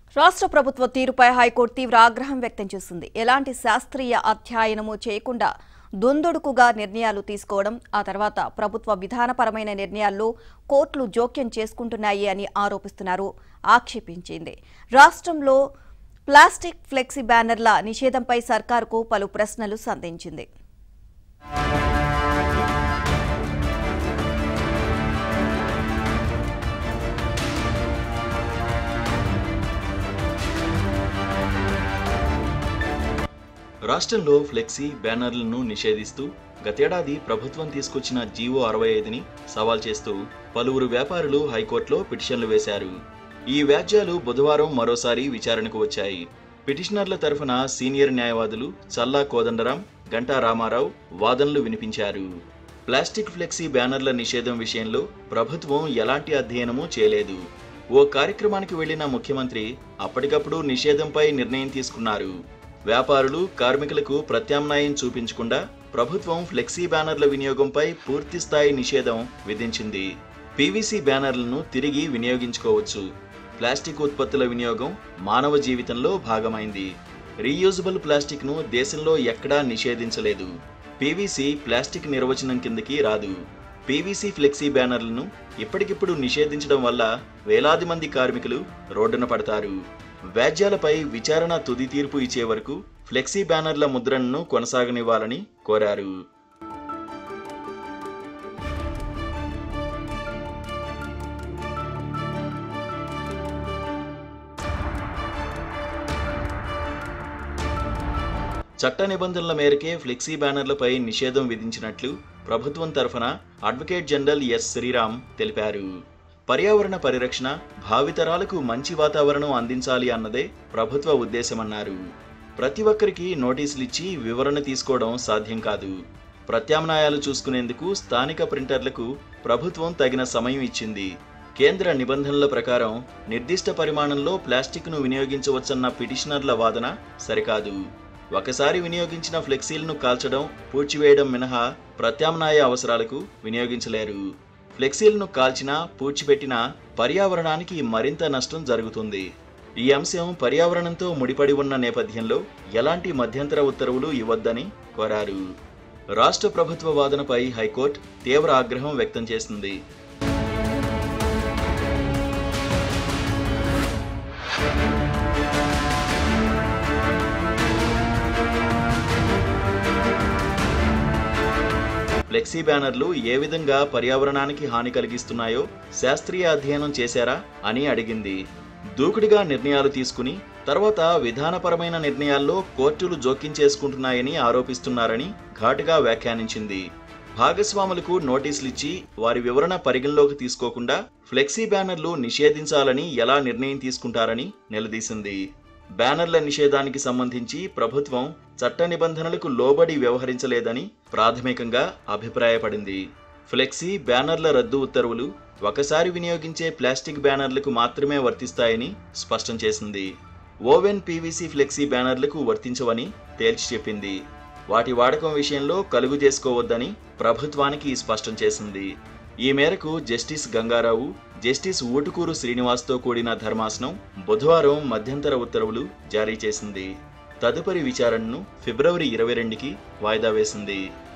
రాష్ట్ర ప్రభుత్వ తీరుపై హైకోర్టు తీవ్ర ఆగ్రహం వ్యక్తం చేసింది ఎలాంటి శాస్త్రీయ అధ్యయనము చేయకుండా దుందుడుకుగా నిర్ణయాలు తీసుకోవడం ఆ తర్వాత ప్రభుత్వ విధానపరమైన నిర్ణయాల్లో కోర్టులు జోక్యం చేసుకుంటున్నాయి అని ఆరోపిస్తున్నారు ఆక్షేపించింది రాష్ట్రంలో ప్లాస్టిక్ ఫ్లెక్సీ బ్యానర్ల నిషేధంపై సర్కారుకు పలు ప్రశ్నలు సంధించింది రాష్ట్రంలో ఫ్లెక్సీ బ్యానర్లను నిషేధిస్తూ గతేడాది ప్రభుత్వం తీసుకొచ్చిన జీవో అరవై ఐదుని సవాల్ చేస్తూ పలువురు వ్యాపారులు హైకోర్టులో పిటిషన్లు వేశారు ఈ వ్యాజ్యాలు బుధవారం మరోసారి విచారణకు వచ్చాయి పిటిషనర్ల తరఫున సీనియర్ న్యాయవాదులు చల్లా కోదండరాం గంటా రామారావు వాదనలు వినిపించారు ప్లాస్టిక్ ఫ్లెక్సీ బ్యానర్ల నిషేధం విషయంలో ప్రభుత్వం ఎలాంటి అధ్యయనమూ చేయలేదు ఓ కార్యక్రమానికి వెళ్లిన ముఖ్యమంత్రి అప్పటికప్పుడు నిషేధంపై నిర్ణయం తీసుకున్నారు వ్యాపారులు కార్మికులకు ప్రత్యామ్నాయం చూపించకుండా ప్రభుత్వం ఫ్లెక్సీ బ్యానర్ల వినియోగంపై పూర్తి స్థాయి నిషేధం విధించింది పీవీసీ బ్యానర్లను తిరిగి వినియోగించుకోవచ్చు ప్లాస్టిక్ ఉత్పత్తుల వినియోగం మానవ జీవితంలో భాగమైంది రీయూజబుల్ ప్లాస్టిక్ను దేశంలో ఎక్కడా నిషేధించలేదు పీవీసీ ప్లాస్టిక్ నిర్వచనం కిందకి రాదు పీవీసీ ఫ్లెక్సీ బ్యానర్లను ఇప్పటికిప్పుడు నిషేధించడం వల్ల వేలాది మంది కార్మికులు రోడ్డున పడతారు వ్యాజ్యాలపై విచారణ తుది తీర్పు ఇచ్చే వరకు ఫ్లెక్సీ బ్యానర్ల ముద్రణను కొనసాగనివ్వాలని కోరారు చట్ట నిబంధనల మేరకే ఫ్లెక్సీ బ్యానర్లపై నిషేధం విధించినట్లు ప్రభుత్వం తరఫున అడ్వకేట్ జనరల్ ఎస్ శ్రీరామ్ తెలిపారు పర్యావరణ పరిరక్షణ భావితరాలకు మంచి వాతావరణం అందించాలి అన్నదే ప్రభుత్వ ఉద్దేశమన్నారు ప్రతి ఒక్కరికి నోటీసులు ఇచ్చి వివరణ తీసుకోవడం సాధ్యం కాదు ప్రత్యామ్నాయాలు చూసుకునేందుకు స్థానిక ప్రింటర్లకు ప్రభుత్వం తగిన సమయం ఇచ్చింది కేంద్ర నిబంధనల ప్రకారం నిర్దిష్ట పరిమాణంలో ప్లాస్టిక్ను వినియోగించవచ్చన్న పిటిషనర్ల వాదన సరికాదు ఒకసారి వినియోగించిన ఫ్లెక్సీలను కాల్చడం పూడ్చివేయడం మినహా ప్రత్యామ్నాయ అవసరాలకు వినియోగించలేరు ఫ్లెక్సీలను కాల్చినా పూడ్చిపెట్టినా పర్యావరణానికి మరింత నష్టం జరుగుతుంది ఈ అంశం పర్యావరణంతో ముడిపడి ఉన్న నేపథ్యంలో ఎలాంటి మధ్యంతర ఉత్తర్వులు ఇవ్వొద్దని కోరారు రాష్ట్ర ప్రభుత్వ వాదనపై హైకోర్టు తీవ్ర ఆగ్రహం వ్యక్తం చేసింది ఫ్లెక్సీ బ్యానర్లు ఏ విధంగా పర్యావరణానికి హాని కలిగిస్తున్నాయో శాస్త్రీయ అధ్యయనం చేశారా అని అడిగింది దూకుడిగా నిర్ణయాలు తీసుకుని తర్వాత విధానపరమైన నిర్ణయాల్లో కోర్టులు జోక్యం చేసుకుంటున్నాయని ఆరోపిస్తున్నారని ఘాటుగా వ్యాఖ్యానించింది భాగస్వాములకు నోటీసులు ఇచ్చి వారి వివరణ పరిగణలోకి తీసుకోకుండా ఫ్లెక్సీ బ్యానర్లు నిషేధించాలని ఎలా నిర్ణయం తీసుకుంటారని నిలదీసింది బ్యానర్ల నిషేధానికి సంబంధించి ప్రభుత్వం చట్ట నిబంధనలకు లోబడి వ్యవహరించలేదని ప్రాథమికంగా అభిప్రాయపడింది ఫ్లెక్సీ బ్యానర్ల రద్దు ఉత్తర్వులు ఒకసారి వినియోగించే ప్లాస్టిక్ బ్యానర్లకు మాత్రమే వర్తిస్తాయని స్పష్టం చేసింది ఓవెన్ పీవీసీ ఫ్లెక్సీ బ్యానర్లకు వర్తించవని తేల్చి చెప్పింది వాటి వాడకం విషయంలో కలుగు చేసుకోవద్దని ప్రభుత్వానికి స్పష్టం చేసింది ఈ మేరకు జస్టిస్ గంగారావు జస్టిస్ ఊటుకూరు శ్రీనివాస్తో కూడిన ధర్మాసనం బుధవారం మధ్యంతర ఉత్తర్వులు జారీ చేసింది తదుపరి విచారణను ఫిబ్రవరి ఇరవై రెండుకి వాయిదా వేసింది